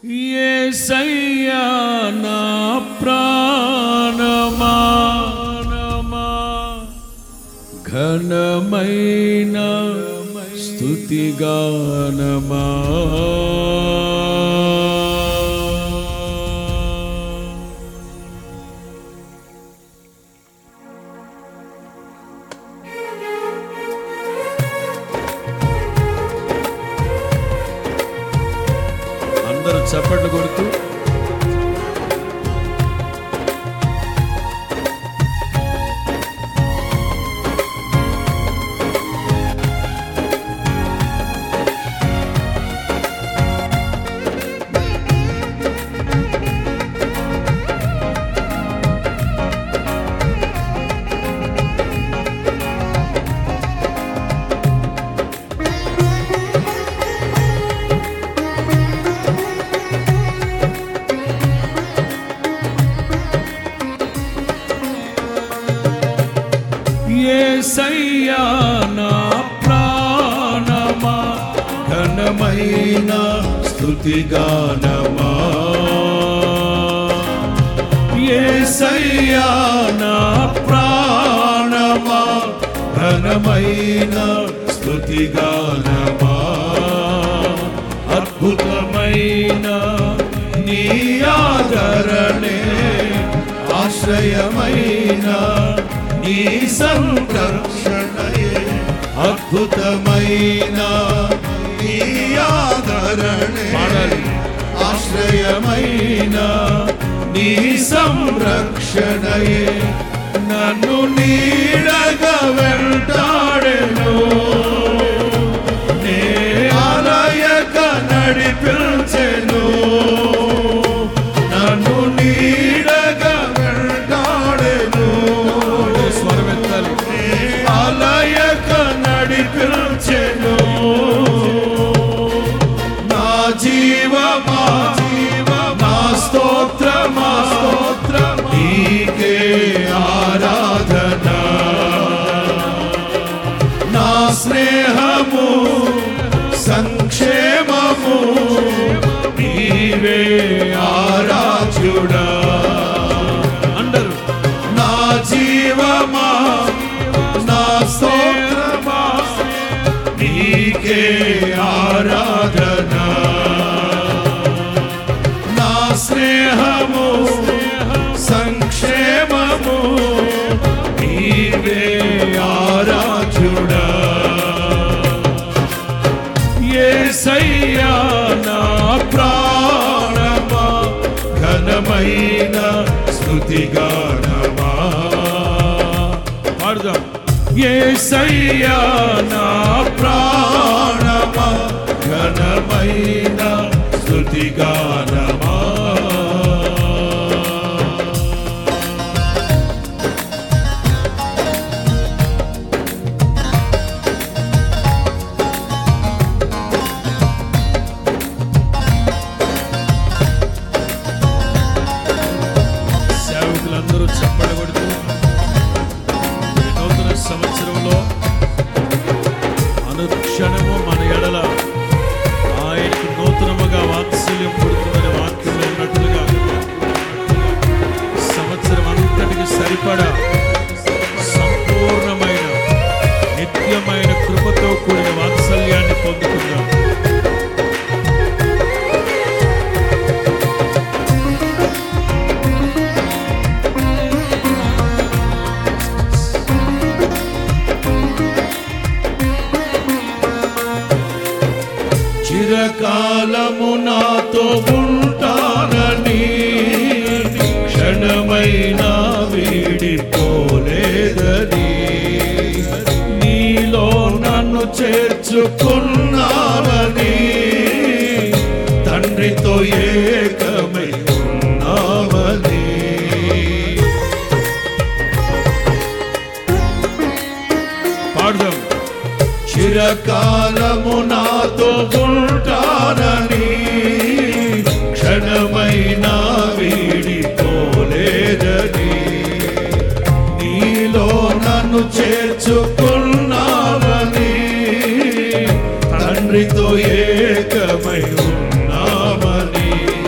యేసయ్యా నా ప్రాణమా ఘనమైన స్తుతిగానమా అందరూ చప్పట్లు కొడుతూ యేసయ్యా నా ప్రాణమా ఘనమైన స్తుతిగానమా యేసయ్యా నా ప్రాణమా ఘనమైన స్తుతిగానమా అద్భుతమైన నీ ఆదరణే ఆశ్రయమైన నీ సంరక్షణయే అద్భుతమైన నీ ఆదరణే ఆశ్రయమైన నీ సంరక్షణయే నన్ను నీడగా వెంటాడెను నే ఆలయక నడిపించెను నన్ను నీడగా వెంటాడెను స్వరమెత్తాలి ఆలయక నడిపించెను నా జీవమా నా స్తోత్రమా నీకే ఆరాధన నా స్నేహము సంక్షేమము నీవే ఆరాధ్యుడా అందరు నా జీవమా నా స్తోత్రమా నీకే ఆరాధన నా స్నేహము సంక్షేమము నీవే ఆరాధ్యుడా యేసయ్యా నా ప్రాణమా ఘనమైన స్తుతిగానమా పాడుదాం యేసయ్యా నా ప్రాణమా ఘనమైన స్తుతిగానమా సేవకులందరూ చప్పడి కొడుతూ ఈ నూతన సంవత్సరంలో అనుక్షణము మన ఎడల ఆయనకు నూతనముగా వాత్సల్యం పుడుతుందనే వాక్యంలో ఉన్నట్లుగా సంవత్సరం అంతటికి సరిపడా సంపూర్ణమైన నిత్యమైన కృపతో కూడిన వాత్సల్యాన్ని పొందుకుందాం చిరకాలము నాతో ఉంటానని క్షణమైనా వీడిపోలేదని నీలో నన్ను చేర్చుకున్నావని తండ్రితో ఏకమై ఉన్నావని పాడదాం చిరకాలము నాతో ఉంటానని క్షణమైనా వీడిపోలేదని నీలో నన్ను చేర్చుకున్నావని తండ్రితో ఏకమై ఉన్నామని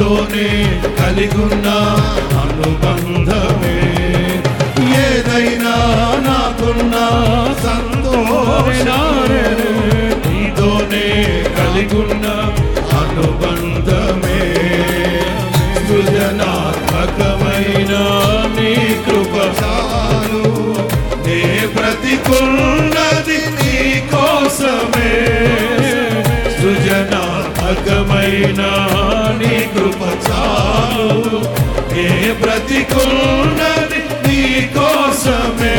నీతోనే కలిగున్న అనుబంధమే ఏదైనా నాకున్న సంతోషమే నీతోనే కలిగున్న అనుబంధమే సృజనాత్మకమైన నీ కృప చాలు నే బ్రతికున్నది నీ కోసమే సృజనాత్మకమైన నీ కృప చాలు నే బ్రతికున్నది నీ కోసమే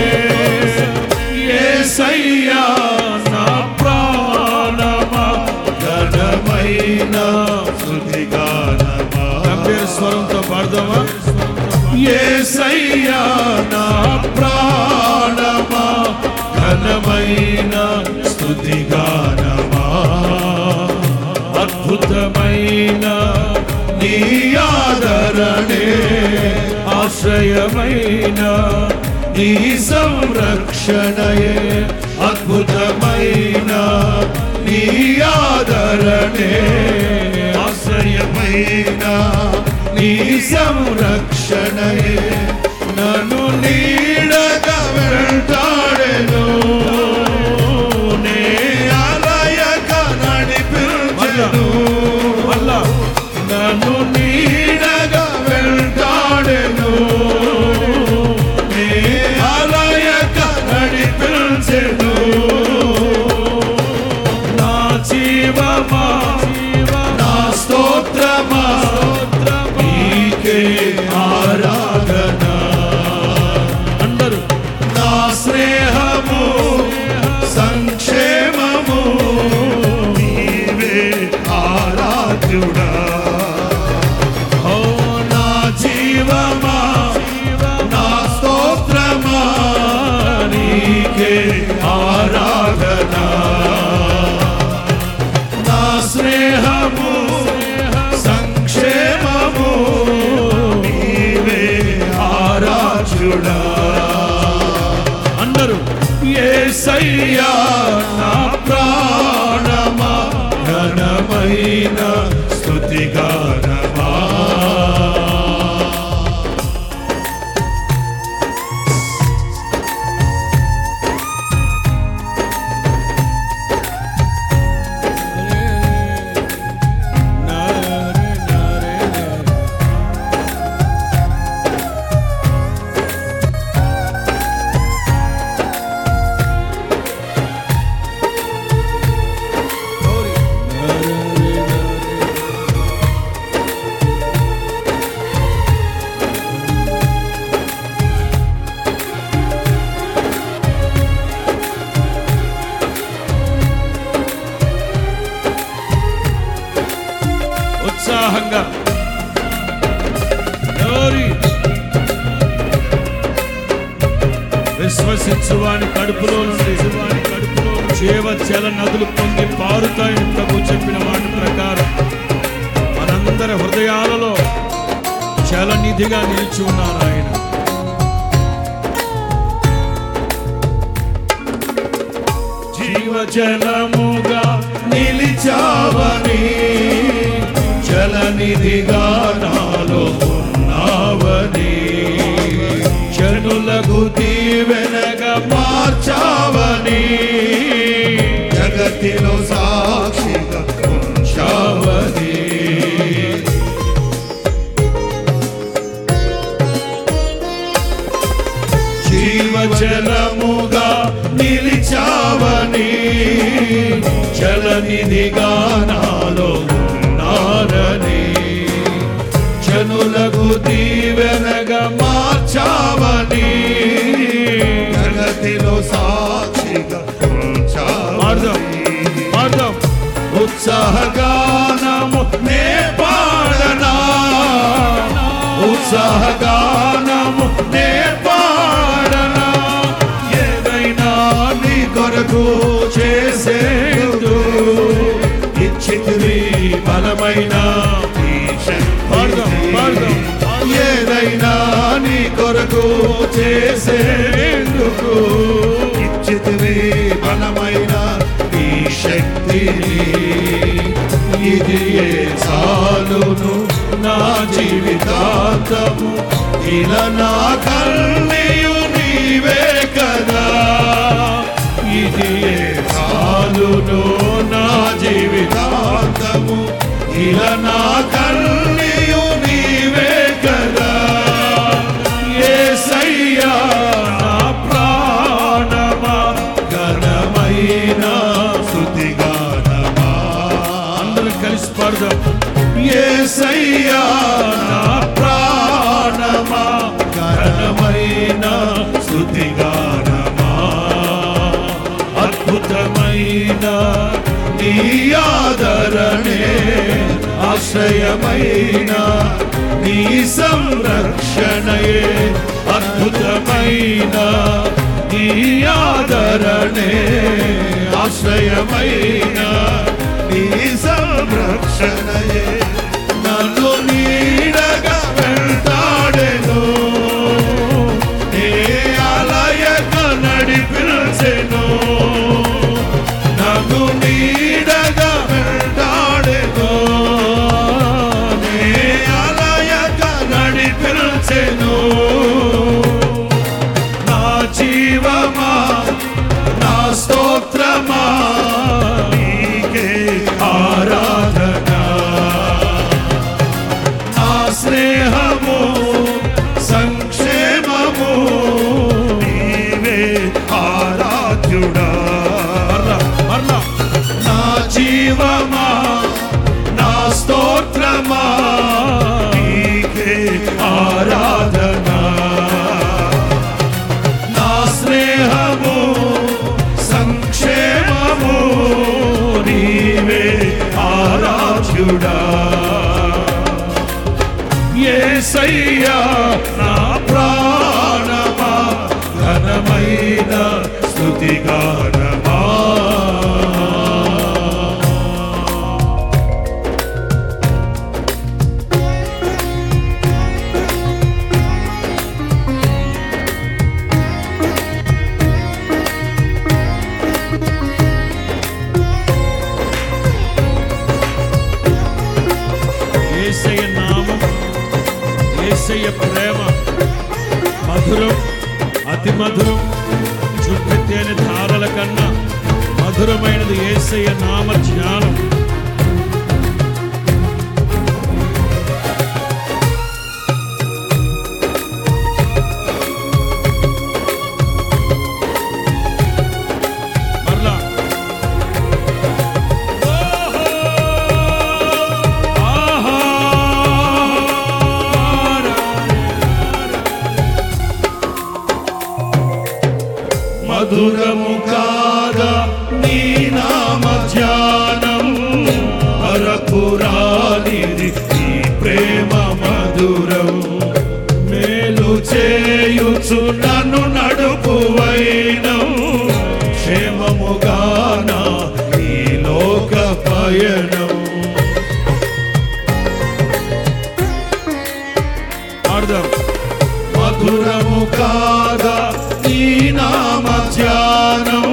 యేసయ్యా నా ప్రాణమా ఘనమైన శృతిగానమా గంభీర స్వరంతో పాడదామా యేసయ్యా నా ప్రాణమా ఘనమైన స్తుతిగానమా అద్భుతమైన నీ ఆదరణే ఆశ్రయమైన నీ సంరక్షణయే అద్భుతమైన నీ ఆదరణే ఆశ్రయమైన నీ సంరక్షణయే నన్ను నీడగా వెంటాడెను నే అలయక నడిపించెను మళ్ళా నన్ను నీడగా వెంటాడెను నే అలయక నడిపించెను నా జీవమా నా స్తోత్రమా నీకే ఆరాధన అందరూ నా స్నేహము సంక్షేమము నీవే ఆరాధ్యుడా ఓ నా జీవమా నా స్తోత్రమా నీకే ఆరాధన నా స్నేహము సంక్షేమము నీవే ఆరాధ్యుడా అందరూ యేసయ్యా నా ప్రాణమా ఘనమైన స్తుతిగానమా ఉత్సాహంగా Glory. విశ్వసించువాని కడుపులో నుండి వాని కడుపులో జీవ జల నదులు పొంగి పారుతాయని ప్రభు చెప్పిన మాట ప్రకారం మనందరి హృదయాలలో జలనిధిగా నిలిచి ఉన్నారు ఆయన జీవజలముగా నిలిచావని జలనిధిగా నాలో ఉన్నావని జనులకు దీవెనగా మార్చావని జగతిలో సాక్షిగా ఉంచావని జీవజలముగా నిలిచావని జలనిధిగా నాలో ఉన్నారని జనులకు దీవెనగా మార్చావని జగతిలో సాక్షిగా పాడదాం పాడదాం ఉత్సాహగానము నే పాడనా ఉత్సాహగానము నే పాడనా ఏదైనా నీ కొరకు చేసేందు ఇచ్చితివి బలమైన ఈ పాడదాం, పాడదాం. శక్తి ఏదైనా నీ కొరకు చేసేందుకు ఇచ్చితివి బలమైన ఈ శక్తిని ఇది ఏ చాలును నా జీవితాంతము ఇలా నా కన్నీయు నీవే కదా ఇది ఏ చాలును నా జీవితాంతము ఇలా నా కన్నీయు నీవే కదా యేసయ్యా నా ప్రాణమా ఘనమైన స్తుతిగానమా అందరూ కలిసి పాడుదాం యేసయ్యా నా ప్రాణమా ఘనమైన స్తుతిగానమా అద్భుతమైన నీ ఆదరణే ఆశ్రయమైన నీ సంరక్షణయే అద్భుతమైన నీ ఆదరణే ఆశ్రయమైన నీ సంరక్షణయే నన్ను నీడగా వెంటాడెను ఏ ఆలయక నడిపించెను నన్ను నీడగా వెంటాడెను ఏ ఆలయక నడిపించెను నా జీవమా నా స్తోత్రమా నీకే ఆరాధన నా స్నేహము సంక్షేమము నీవే ఆరాధ్యుడా మరలా మరలా నా జీవమా నా స్తోత్రమా నీకే ఆరాధన నా స్నేహము సంక్షేమము నీవే ఆరాధ్యుడా యేసయ్యా నా ప్రాణమా ఘనమైన స్తుతిగానమా ఏసయ్య నామం ఏసయ్య ప్రేమ మధురం అతి మధురం చుట్టు తేనె ధారల కన్నా మధురమైనది ఏసయ్య నామ ధ్యానం మరలా ఓహో ఆహా మధురము కాదా నీ నామ ధ్యానం అరపురానిది నీ ప్రేమ మధురం మేలు చేయుచు నన్ను నడుపువైనం క్షేమముగాన ఈ లోక పయనం ఆడదాం మధురము కాదా ఈ నామ ధ్యానం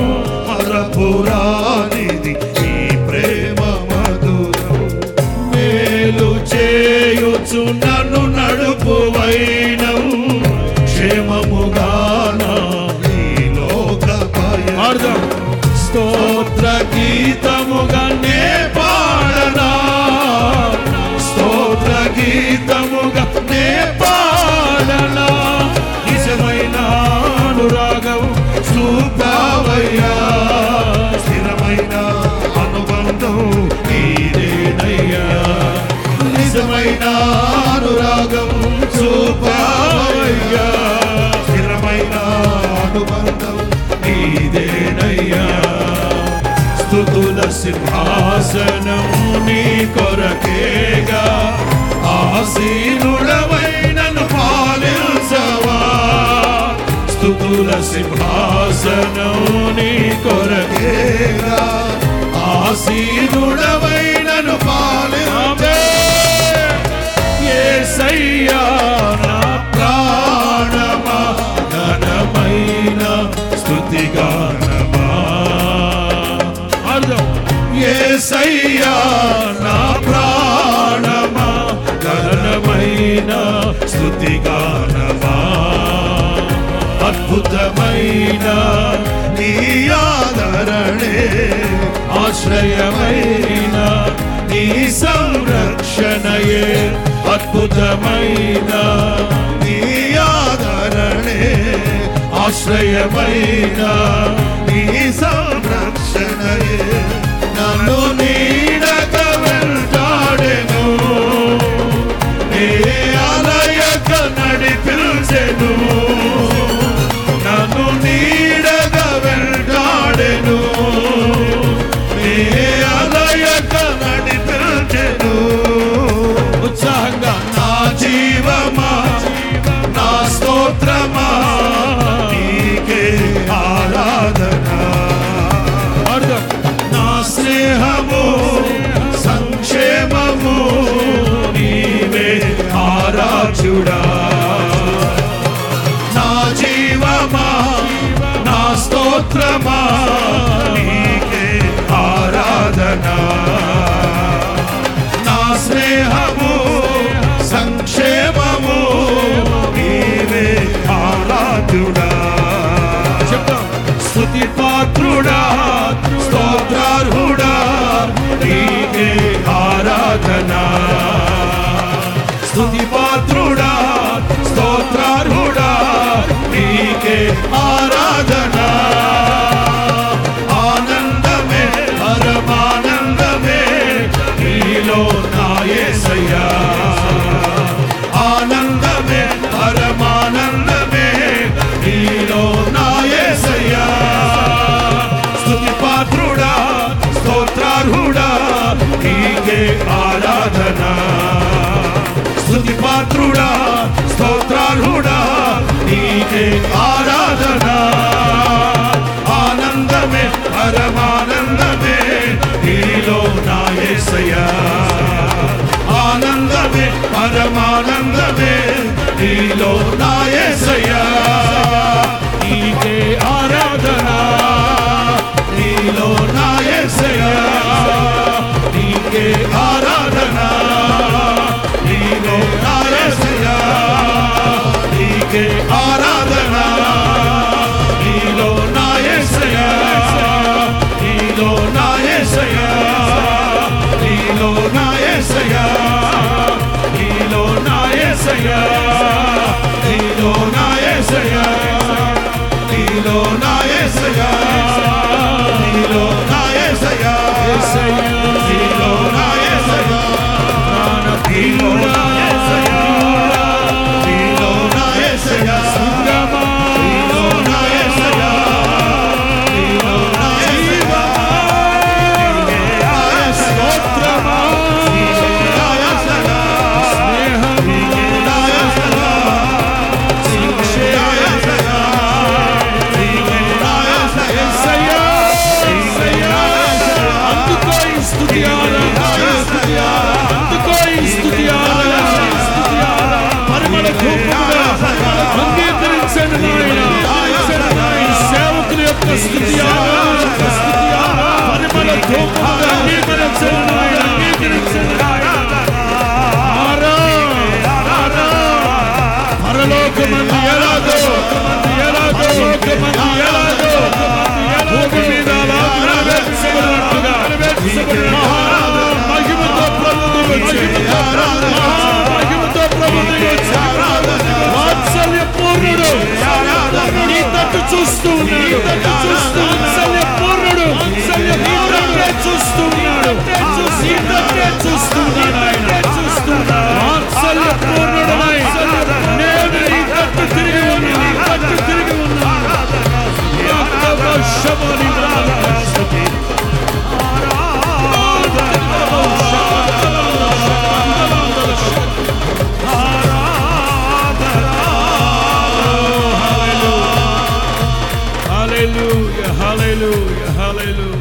మరపురానిది ఈ ప్రేమ మధురం మేలు చేయుచు నన్ను నడుపు వైనం క్షేమముగాన ఈ లోక పయనం. ఆడదాం స్తోత్ర గీతముగా నే పాడనా స్తోత్ర గీతముగా నే పాడనా నిజమైన అనురాగం చూపావయ్యా స్థిరమైన అనుబంధం నీదేనయ్యా నిజమైన అనురాగం చూపావయ్యా స్థిరమైన అనుబంధం నీదేనయ్యా స్థుతుల సింహాసనం నీ కొరకేగా ఆసీనుడవైనను పాలించవా స్థుతుల సింహాసనం నీ కొరకేగా ఆసీనుడవైనను పాలించవా యేసయ్యా నా ప్రాణమా ఘనమైన స్తుతిగానమా ఆడదాం యేసయ్యా నా ప్రాణమా స్తుతిగానమా అద్భుతమైన నీ ఆదరణే ఆశ్రయమైన నీ సంరక్షణయే అద్భుతమైన నీ ఆదరణే ఆశ్రయమైన నీ సంరక్షణయే నన్ను నీడక వెంటాడెను ఏ అలయక నడిపించెను నన్ను నీడగా వెంటాడెను ఏ అలయక నడిపించెను ఉత్సాహంగా నా జీవమా నా స్తోత్రమా నీకే ఆరాధన పాడుదాం నా స్నేహము సంక్షేమము నీవే ఆరాచుడా నా జీవమా నా స్తోత్రమా నీకే ఆరాధన నా స్నేహము సంక్షేమము నీవే ఆరాధుడా చెప్తాం స్తుతి పాత్రుడా స్తోత్రార్హుడా నీకే ఆరాధన స్తుతి పాత్రుడా స్తోత్రార్హుడా నీకే ఆరాధన ఆనందమే పరమానందమే నీలో నాయసయ్యా ఆనందమే పరమానందమే నీలో నాయసయ్యా స్తుతి పాత్రుడా స్తోత్రార్హుడా నీకే ఆరాధన స్తుతి పాత్రుడా స్తోత్రార్హుడా నీకే ఆరాధన ఆనందమే పరమానందమే నీలో నాయసయ్యా ఆనందమే పరమానందమే నీలో నాయసయ్యా నీకే ఆరాధన నీలో నాయసయ్యా నీకే ఆరాధన నీలో నాయసయ్యా నీకే ఆరాధన నీలో నాయసయ్యా నీలో నాయసయ్యా నీలో నాయసయ్యా నీలో నాయసయ్యా నీలో నాయసయ్యా నీలో నాయసయ్యా నీలో నాయసయ్యా నీలో నాయసయ్యా నీలో నాయసయ్యా నీలో నాయసయ్యా నీలో నాయసయ్యా నీలో నాయసయ్యా నీకే స్తోత్రమా నీకే నాయసయ్యా నీకే నాయసయ్యా నీకే నాయసయ్యా నీకే నాయసయ్యా నీకే నాయసయ్యా అందుకో ఈ స్తుతి ఆరాధన అందుకో ఈ స్తుతి ఆరాధన పరిమళ ధూపముగా అంగీకరించండి నాయన ఈ సేవకుల యొక్క స్థుతి ఆరాధన పరిమళ ధూపముగా అంగీకరించండి నాయన అంగీకరించండి పరలోకమంది ఎలాగో ఎలాగో లోకమంది ఎలాగో భూమి మీద అలాగ నెరవేర్చబడినట్టుగా మహా మహిమతో ప్రభువు వచ్చి మహా మహిమతో ప్రభువు వచ్చి వాత్సల్య పూర్ణుడు నీ తట్టు చూస్తూ ఉన్నాడు చూస్తూ వాత్సల్య పూర్ణుడు నీ తట్టే చూస్తూ ఉన్నాడు నీ తట్టే చూస్తూ ఉన్నాడు ఆయన చూస్తున్నాడు వాత్సల్య పూర్ణుడు నేను నీ తట్టు తిరిగి ఉన్నాను నీ తట్టు తిరిగి ఉన్నాను శబరి Hallelujah, hallelujah, hallelujah.